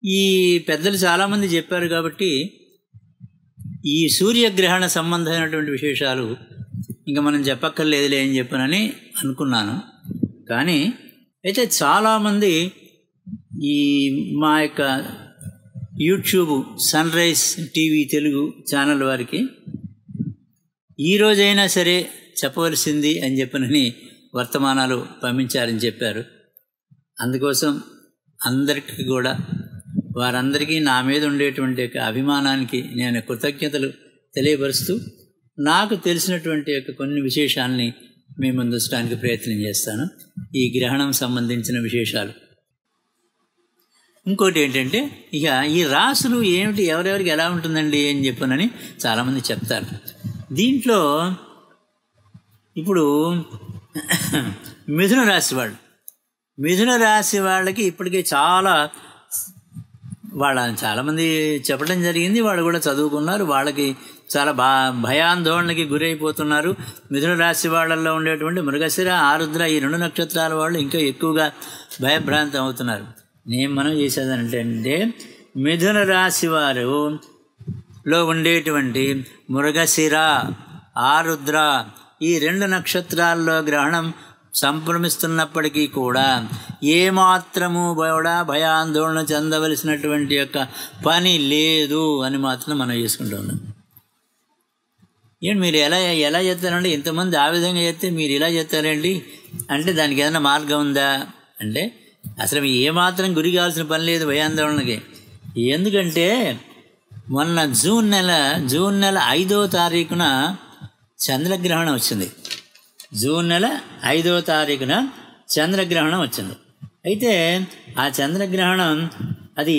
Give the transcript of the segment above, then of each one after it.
ఈ పెద్దలు చాలామంది చెప్పారు కాబట్టి ఈ సూర్యగ్రహణ సంబంధమైనటువంటి విశేషాలు ఇంకా మనం చెప్పక్కర్లేదులే అని చెప్పనని అనుకున్నాను కానీ అయితే చాలామంది ఈ మా యొక్క YouTube Sun Rise TV Telugu channel వారికి ఈ రోజైనా సరే చెప్పవలసింది అని చెప్పనని వర్తమానాలు పంపించారని చెప్పారు అందుకోసం అందరికీ కూడా వారందరికీ నా మీద ఉండేటువంటి యొక్క అభిమానానికి నేను కృతజ్ఞతలు తెలియపరుస్తూ నాకు తెలిసినటువంటి యొక్క కొన్ని విశేషాలని మీ ముందుంచడానికి ప్రయత్నం చేస్తాను ఈ గ్రహణం సంబంధించిన విశేషాలు ఇంకోటి ఏంటంటే ఇక ఈ రాసులు ఏమిటి ఎవరెవరికి ఎలా ఉంటుందండి అని చెప్పనని చాలామంది చెప్తారు దీంట్లో ఇప్పుడు మిథున రాశి వాళ్ళు మిథున రాశి వాళ్ళకి ఇప్పటికే చాలా వాళ్ళ చాలామంది చెప్పడం జరిగింది వాళ్ళు కూడా చదువుకున్నారు వాళ్ళకి చాలా బా భయాందోళనకి గురైపోతున్నారు మిథున రాశి వాళ్ళల్లో ఉండేటువంటి మృగశిర ఆరుద్ర ఈ రెండు నక్షత్రాల వాళ్ళు ఇంకా ఎక్కువగా భయభ్రాంతం అవుతున్నారు నేను మనం చేసేదంటే అంటే మిథున రాశి వారు లో ఉండేటువంటి మృగశిర ఆరుద్ర ఈ రెండు నక్షత్రాల్లో గ్రహణం సంభ్రమిస్తున్నప్పటికీ కూడా ఏమాత్రము కూడా భయాందోళన చెందవలసినటువంటి యొక్క పని లేదు అని మాత్రం మనం చేసుకుంటూ ఉన్నాం ఏంటి మీరు ఎలా ఎలా చేస్తారండి ఇంతమంది ఆ విధంగా చేస్తే మీరు ఇలా చేస్తారండి అంటే దానికి ఏదైనా మార్గం ఉందా అంటే అసలు ఏమాత్రం గురి కావాల్సిన పని లేదు భయాందోళనకి ఎందుకంటే మొన్న జూన్ నెల జూన్ నెల ఐదో తారీఖున చంద్రగ్రహణం వచ్చింది జూన్ నెల ఐదో తారీఖున చంద్రగ్రహణం వచ్చింది అయితే ఆ చంద్రగ్రహణం అది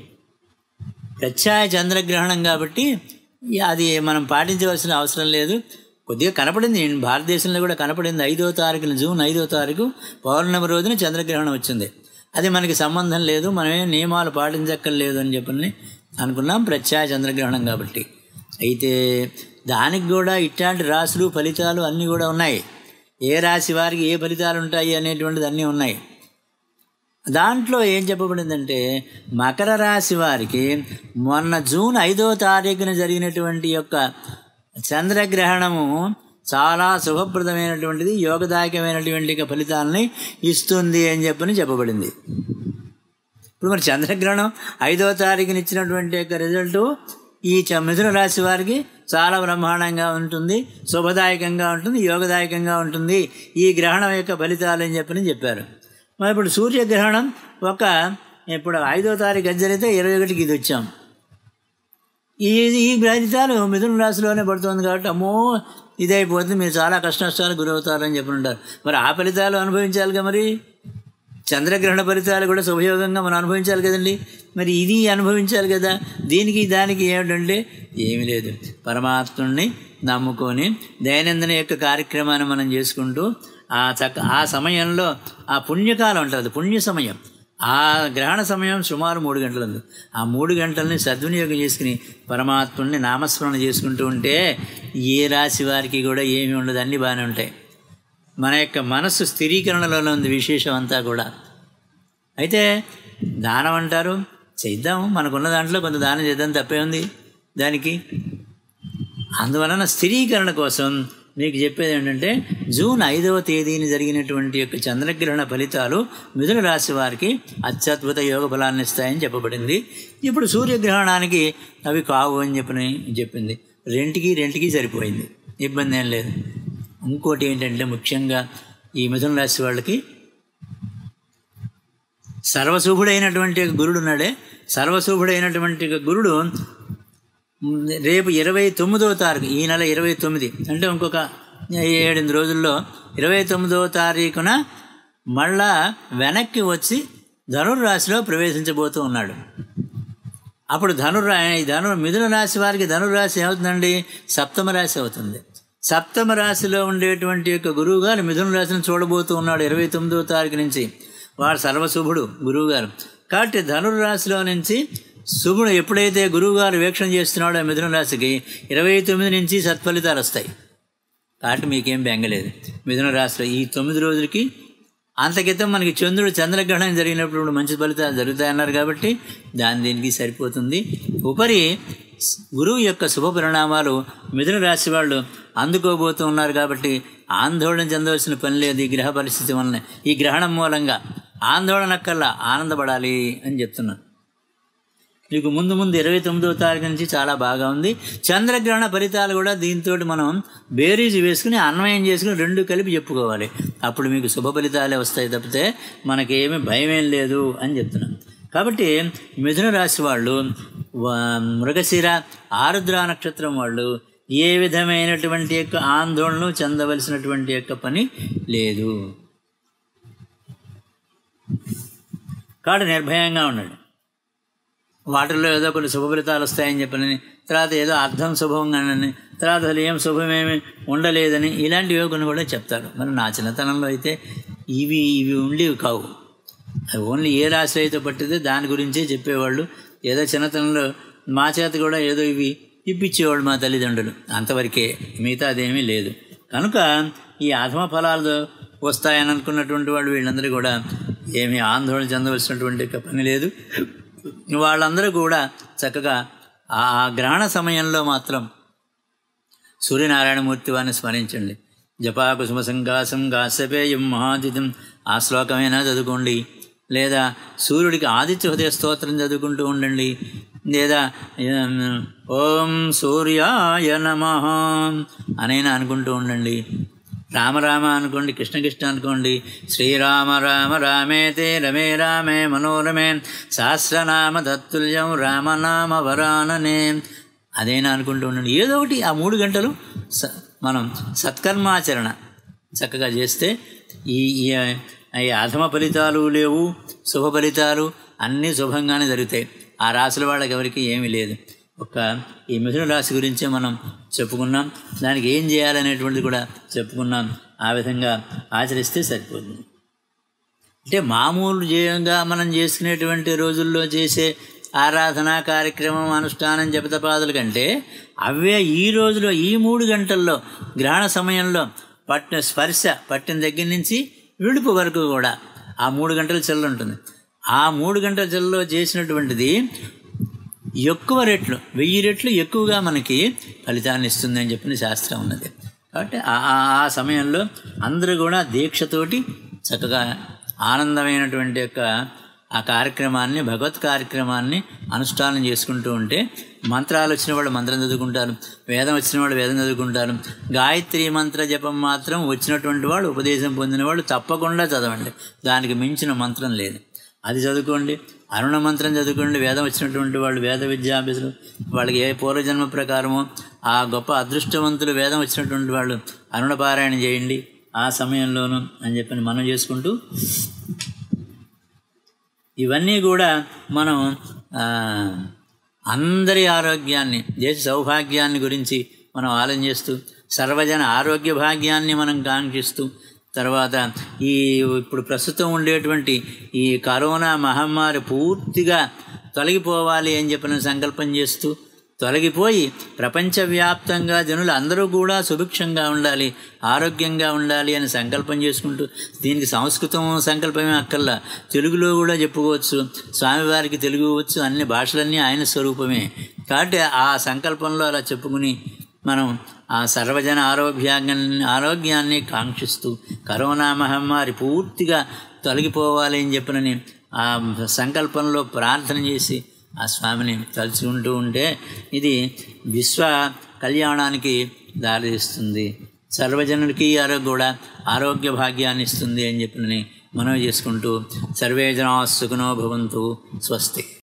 ప్రత్యాయ చంద్రగ్రహణం కాబట్టి అది మనం పాటించవలసిన అవసరం లేదు కొద్దిగా కనపడింది భారతదేశంలో కూడా కనపడింది ఐదో తారీఖున జూన్ ఐదో తారీఖు పౌర్ణమి రోజున చంద్రగ్రహణం వచ్చింది అది మనకి సంబంధం లేదు మనమే నియమాలు పాటించక్కర్లేదు అని చెప్పని అనుకున్నాం ప్రత్యాయ చంద్రగ్రహణం కాబట్టి అయితే దానికి కూడా ఇట్లాంటి రాశులు ఫలితాలు అన్నీ కూడా ఉన్నాయి ఏ రాశి వారికి ఏ ఫలితాలు ఉంటాయి అనేటువంటిది అన్నీ ఉన్నాయి దాంట్లో ఏం చెప్పబడిందంటే మకర రాశి వారికి మొన్న జూన్ ఐదో తారీఖున జరిగినటువంటి యొక్క చంద్రగ్రహణము చాలా శుభప్రదమైనటువంటిది యోగదాయకమైనటువంటి ఫలితాలని ఇస్తుంది అని చెప్పని చెప్పబడింది ఇప్పుడు మరి చంద్రగ్రహణం ఐదో తారీఖున ఇచ్చినటువంటి యొక్క రిజల్ట్ ఈ మిథున రాశి వారికి చాలా బ్రహ్మాండంగా ఉంటుంది శుభదాయకంగా ఉంటుంది యోగదాయకంగా ఉంటుంది ఈ గ్రహణం యొక్క ఫలితాలు అని చెప్పని చెప్పారు మరి ఇప్పుడు సూర్యగ్రహణం ఒక ఇప్పుడు ఐదో తారీఖు జరిగితే ఇరవై ఒకటికి ఇది వచ్చాం ఈ ఈ ఫలితాలు మిథున రాశిలోనే పడుతుంది కాబట్టి అమ్మో ఇదైపోతుంది మీరు చాలా కష్ట నష్టాలు గురవుతారని చెప్పి ఉంటారు మరి ఆ ఫలితాలు అనుభవించాలిగా మరి చంద్రగ్రహణ ఫలితాలు కూడా శుభయోగంగా మనం అనుభవించాలి కదండి మరి ఇది అనుభవించాలి కదా దీనికి దానికి ఏమిటంటే ఏమీ లేదు పరమాత్ముడిని నమ్ముకొని దైనందిన యొక్క కార్యక్రమాన్ని మనం చేసుకుంటూ ఆ చక్క ఆ సమయంలో ఆ పుణ్యకాలం ఉంటుంది పుణ్య సమయం ఆ గ్రహణ సమయం సుమారు మూడు గంటలు ఉంది ఆ మూడు గంటలని సద్వినియోగం చేసుకుని పరమాత్ముడిని నామస్మరణ చేసుకుంటూ ఉంటే ఏ రాశి వారికి కూడా ఏమీ ఉండదు అన్నీ బాగానే ఉంటాయి మన యొక్క మనస్సు స్థిరీకరణలోనే ఉంది విశేషం అంతా కూడా అయితే దానం అంటారు చేద్దాం మనకున్న దాంట్లో కొంత దానం చేద్దాం తప్పే ఉంది దానికి అందువలన స్థిరీకరణ కోసం మీకు చెప్పేది ఏంటంటే జూన్ ఐదవ తేదీని జరిగినటువంటి యొక్క చంద్రగ్రహణ ఫలితాలు మిథున రాశి వారికి అత్యద్భుత యోగ ఫలాన్ని ఇస్తాయని చెప్పబడింది ఇప్పుడు సూర్యగ్రహణానికి అవి కావు అని చెప్పని చెప్పింది రెంటికి రెంటికి సరిపోయింది ఇబ్బంది ఏం లేదు ఇంకోటి ఏంటంటే ముఖ్యంగా ఈ మిథున రాశి వాళ్ళకి సర్వశుభుడైనటువంటి గురుడు ఉన్నాడే సర్వశుభుడైనటువంటి గురుడు రేపు ఇరవై తొమ్మిదవ తారీఖు ఈ నెల ఇరవై తొమ్మిది అంటే ఇంకొక ఏడెనిమిది రోజుల్లో ఇరవై తొమ్మిదవ తారీఖున మళ్ళా వెనక్కి వచ్చి ధనుర్రాశిలో ప్రవేశించబోతూ ఉన్నాడు అప్పుడు ధనుర్రా ధను మిథున రాశి వారికి ధనుర్రాశి ఏమవుతుందండి సప్తమ రాశి అవుతుంది సప్తమ రాశిలో ఉండేటువంటి యొక్క గురువు గారు మిథున రాశిని చూడబోతూ ఉన్నాడు ఇరవై తొమ్మిదవ తారీఖు నుంచి వాడు సర్వశుభుడు గురువు గారు కాబట్టి ధనుర్రాశిలో నుంచి శుభుడు ఎప్పుడైతే గురువుగారు వీక్షణ చేస్తున్నాడో మిథున రాశికి ఇరవై తొమ్మిది నుంచి సత్ఫలితాలు వస్తాయి కాబట్టి మీకేం బెంగలేదు మిథున రాశిలో ఈ తొమ్మిది రోజులకి అంత క్రితం మనకి చంద్రుడు చంద్రగ్రహణం జరిగినప్పుడు మంచి ఫలితాలు జరుగుతాయన్నారు కాబట్టి దాని దీనికి సరిపోతుంది ఉపరి గురువు యొక్క శుభ పరిణామాలు మిథున రాశి వాళ్ళు అందుకోబోతూ ఉన్నారు కాబట్టి ఆందోళన చెందవలసిన పని లేదు ఈ గ్రహ పరిస్థితి వలన ఈ గ్రహణం మూలంగా ఆందోళన కల్లా ఆనందపడాలి అని చెప్తున్నాను మీకు ముందు ముందు ఇరవై తొమ్మిదవ తారీఖు నుంచి చాలా బాగా ఉంది చంద్రగ్రహణ ఫలితాలు కూడా దీంతో మనం బేరీజు వేసుకుని అన్వయం చేసుకుని రెండు కలిపి చెప్పుకోవాలి అప్పుడు మీకు శుభ ఫలితాలే వస్తాయి తప్పితే మనకేమీ భయమేం లేదు అని చెప్తున్నాం కాబట్టి మిథున రాశి వాళ్ళు వా- మృగశిర ఆరుద్ర నక్షత్రం వాళ్ళు ఏ విధమైనటువంటి యొక్క ఆందోళన చెందవలసినటువంటి యొక్క పని లేదు కాబట్టి నిర్భయంగా ఉండండి వాటిల్లో ఏదో కొన్ని శుభ ఫలితాలు వస్తాయని చెప్పనని తర్వాత ఏదో అర్థం శుభంగానని తర్వాత అసలు ఏం శుభమేమి ఉండలేదని ఇలాంటివి కొన్ని కూడా చెప్తారు మరి నా చిన్నతనంలో అయితే ఇవి ఇవి ఉండేవి కావు అవి ఓన్లీ ఏ రాశి అయితే పట్టితే దాని గురించే చెప్పేవాళ్ళు ఏదో చిన్నతనంలో మా చేత కూడా ఏదో ఇవి ఇప్పించేవాళ్ళు మా తల్లిదండ్రులు అంతవరకే మిగతా అదేమీ లేదు కనుక ఈ ఆత్మ ఫలాలు వస్తాయని అనుకున్నటువంటి వాళ్ళు వీళ్ళందరూ కూడా ఏమీ ఆందోళన చెందవలసినటువంటి యొక్క పని లేదు వాళ్ళందరూ కూడా చక్కగా ఆ గ్రహణ సమయంలో మాత్రం సూర్యనారాయణమూర్తి వారిని స్మరించండి జపా కుసుమ సంకాసం గాసపేయం మహాదితం ఆ శ్లోకమైనా చదువుకోండి లేదా సూర్యుడికి ఆదిత్య హృదయ స్తోత్రం చదువుకుంటూ ఉండండి లేదా ఏం, ఓం సూర్యాయ నమ అనైనా అనుకుంటూ ఉండండి రామ రామ అనుకోండి కృష్ణ కృష్ణ అనుకోండి శ్రీరామ రామ రామేతే రమే రామే మనోరమే సహస్రనామ తత్తుల్యం రామనామ వరాననే అదేనా అనుకుంటూ ఉండండి ఏదో ఒకటి ఆ మూడు గంటలు స మనం సత్కర్మాచరణ చక్కగా చేస్తే ఈ ఈ ఈ అధమ ఫలితాలు లేవు శుభ ఫలితాలు అన్నీ శుభంగానే జరుగుతాయి ఆ రాశుల వాళ్ళకి ఎవరికి ఏమీ లేదు ఒక ఈ మిథున రాశి గురించే మనం చెప్పుకున్నాం దానికి ఏం చేయాలనేటువంటిది కూడా చెప్పుకున్నాం ఆ విధంగా ఆచరిస్తే సరిపోతుంది అంటే మామూలు జయంగా మనం చేసుకునేటువంటి రోజుల్లో చేసే ఆరాధన కార్యక్రమం అనుష్ఠానం జపతపాదుల కంటే అవే ఈ రోజులో ఈ మూడు గంటల్లో గ్రహణ సమయంలో పట్టిన స్పర్శ పట్టిన దగ్గర నుంచి విడుపు వరకు కూడా ఆ మూడు గంటల చెల్లు ఉంటుంది ఆ మూడు గంటల చెల్లో చేసినటువంటిది ఎక్కువ రెట్లు వెయ్యి రెట్లు ఎక్కువగా మనకి ఫలితాన్ని ఇస్తుంది అని చెప్పిన శాస్త్రం ఉన్నది కాబట్టి ఆ- ఆ ఆ సమయంలో అందరూ కూడా దీక్షతోటి చక్కగా ఆనందమైనటువంటి యొక్క ఆ కార్యక్రమాన్ని భగవత్ కార్యక్రమాన్ని అనుష్ఠానం చేసుకుంటూ ఉంటే మంత్రాలు వచ్చిన వాళ్ళు మంత్రం చదువుకుంటారు వేదం వచ్చిన వాళ్ళు వేదం చదువుకుంటారు గాయత్రి మంత్ర జపం మాత్రం వచ్చినటువంటి వాళ్ళు ఉపదేశం పొందిన వాళ్ళు తప్పకుండా చదవండి దానికి మించిన మంత్రం లేదు అది చదువుకోండి అరుణ మంత్రం చదువుకోండి వేదం వచ్చినటువంటి వాళ్ళు వేద విద్యాభ్యాసులు వాళ్ళకి ఏ పూర్వజన్మ ప్రకారమో ఆ గొప్ప అదృష్టవంతులు వేదం వచ్చినటువంటి వాళ్ళు అరుణ పారాయణ చేయండి ఆ సమయంలోనూ అని చెప్పని మనం చేసుకుంటూ ఇవన్నీ కూడా మనం ఆ, అందరి ఆరోగ్యాన్ని దేశ సౌభాగ్యాన్ని గురించి మనం ఆలోచన చేస్తూ సర్వజన ఆరోగ్య భాగ్యాన్ని మనం కాంక్షిస్తూ తర్వాత ఈ ఇప్పుడు ప్రస్తుతం ఉండేటువంటి ఈ కరోనా మహమ్మారి పూర్తిగా తొలగిపోవాలి అని చెప్పిన సంకల్పం చేస్తూ తొలగిపోయి ప్రపంచవ్యాప్తంగా జనులు అందరూ కూడా సుభిక్షంగా ఉండాలి ఆరోగ్యంగా ఉండాలి అని సంకల్పం చేసుకుంటూ దీనికి సంస్కృతం సంకల్పమే అక్కర్లా తెలుగులో కూడా చెప్పుకోవచ్చు స్వామివారికి తెలుగు వచ్చు అన్ని భాషలన్నీ ఆయన స్వరూపమే కాబట్టి ఆ సంకల్పంలో అలా చెప్పుకుని మనం ఆ సర్వజన ఆరోగ్యాన్ని ఆరోగ్యాన్ని కాంక్షిస్తూ కరోనా మహమ్మారి పూర్తిగా తొలగిపోవాలి అని చెప్పినని ఆ సంకల్పంలో ప్రార్థన చేసి ఆ స్వామిని తలుచుకుంటూ ఉంటే ఇది విశ్వ కళ్యాణానికి దారితీస్తుంది సర్వజనులకి ఆరోగ్య కూడా ఆరోగ్య భాగ్యాన్ని ఇస్తుంది అని చెప్పినని మనం చేసుకుంటూ సర్వే జనా సుఖనో భవంతు స్వస్తి